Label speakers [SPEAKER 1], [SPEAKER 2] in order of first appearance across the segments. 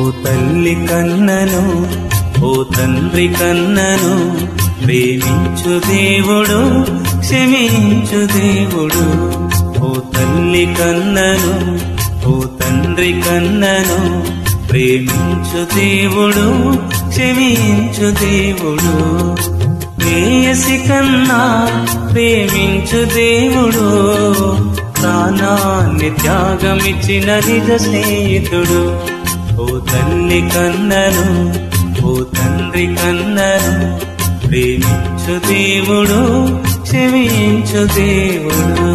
[SPEAKER 1] తల్లి కన్నను ఓ తండ్రి కన్నను ప్రేమించు దేవుడు క్షమించు దేవుడు ఓ తల్లి కన్నను ఓ తండ్రి కన్నను ప్రేమించు దేవుడు క్షమించు దేవుడు ప్రేయసి కన్నా ప్రేమించు దేవుడు ప్రాణాన్ని త్యాగమిచ్చిన నిజ స్నేహితుడు ఓ తల్లి కన్నను ఓ తండ్రి కన్నను ప్రేమించు దేవుడు క్షమించు దేవుడు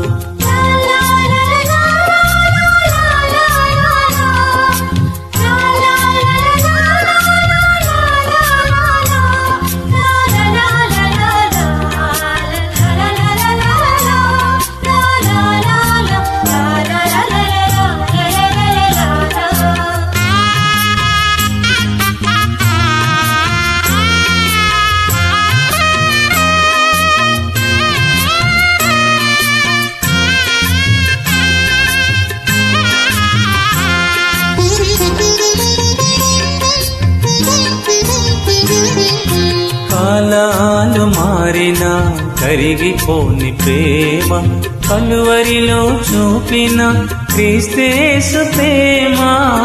[SPEAKER 1] కాలాలు మారిన కరిగిపోని ప్రేమ కలువరిలో చూపిన క్రీస్తేసు ప్రేమ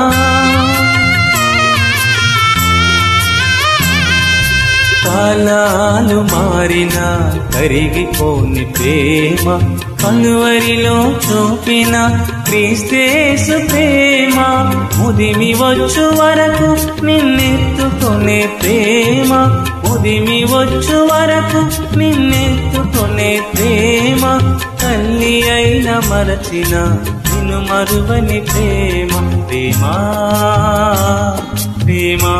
[SPEAKER 1] కాలాలు మారిన కరిగిపోని ప్రేమ కలువరిలో చూపిన క్రీస్తేసు ప్రేమ ముదిమి వచ్చు వరకు నిన్నెత్తుకునే ప్రేమ ముదిమి వచ్చు వరకు నిన్నెత్తుకునే ప్రేమ తల్లి అయిన మరచిన నిన్ను మరువని ప్రేమ ప్రేమా ప్రేమా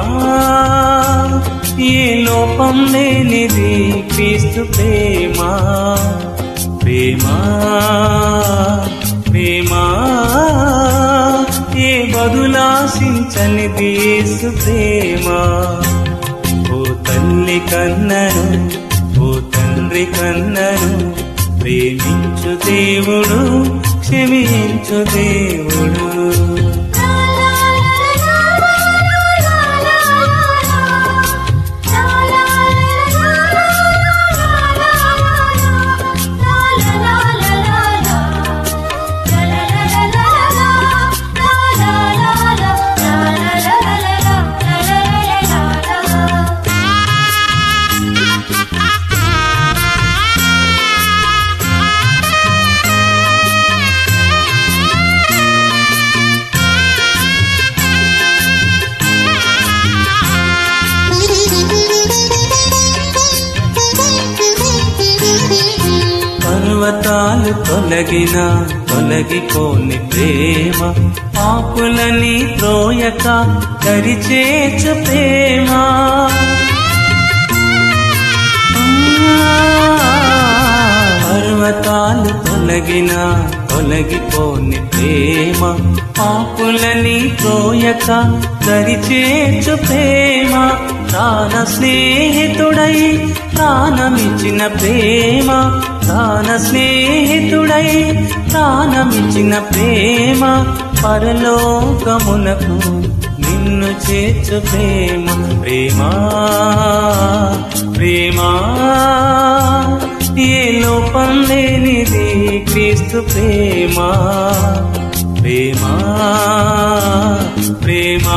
[SPEAKER 1] ఏ లోపం లేనిది క్రీస్తు ప్రేమ ప్రేమా ప్రేమా ఏ బదులాశించనిది యేసు ప్రేమ ఓ తల్లి కన్నను ఓ తండ్రి కన్నను ప్రేమించు దేవుడు క్షమించు దేవుడు పర్వతాలు తొలగిన తొలగిపోని ప్రేమ ఆకులని త్రోయక కరిచేచు ప్రేమ పర్వతాలు తొలగిన తొలగిపోని ప్రేమ ఆకులని త్రోయక కరిచేచు ప్రేమ ప్రాణ స్నేహితుడై ప్రాణమిచ్చిన ప్రేమ ప్రాణ స్నేహితుడై ప్రాణమిచ్చిన ప్రేమ పరలోకమునకు నిన్ను చేర్చు ప్రేమ ప్రేమా ప్రేమా ఏ లోపం లేనిది క్రీస్తు ప్రేమ ప్రేమా ప్రేమా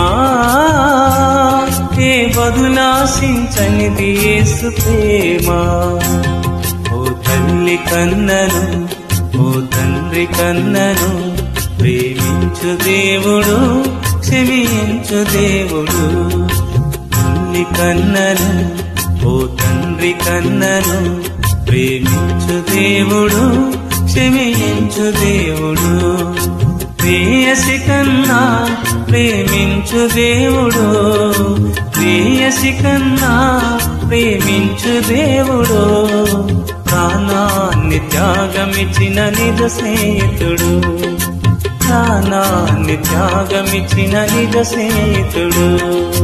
[SPEAKER 1] ఏ బదులాశించనిది యేసు ప్రేమ ఓ తల్లి కన్నను ఓ తండ్రి కన్నను ప్రేమించు దేవుడు క్షమించు దేవుడు తల్లి కన్నను ఓ తండ్రి కన్నను ప్రేమించు దేవుడు క్షమించు దేవుడు ప్రేయసి కన్నా ప్రేమించు దేవుడు ప్రేయసి కన్నా ప్రేమించు దేవుడు ప్రాణాన్ని త్యాగమిచ్చిన నిజ స్నేహితుడు ప్రాణాన్ని త్యాగమిచ్చిన నిజ స్నేహితుడు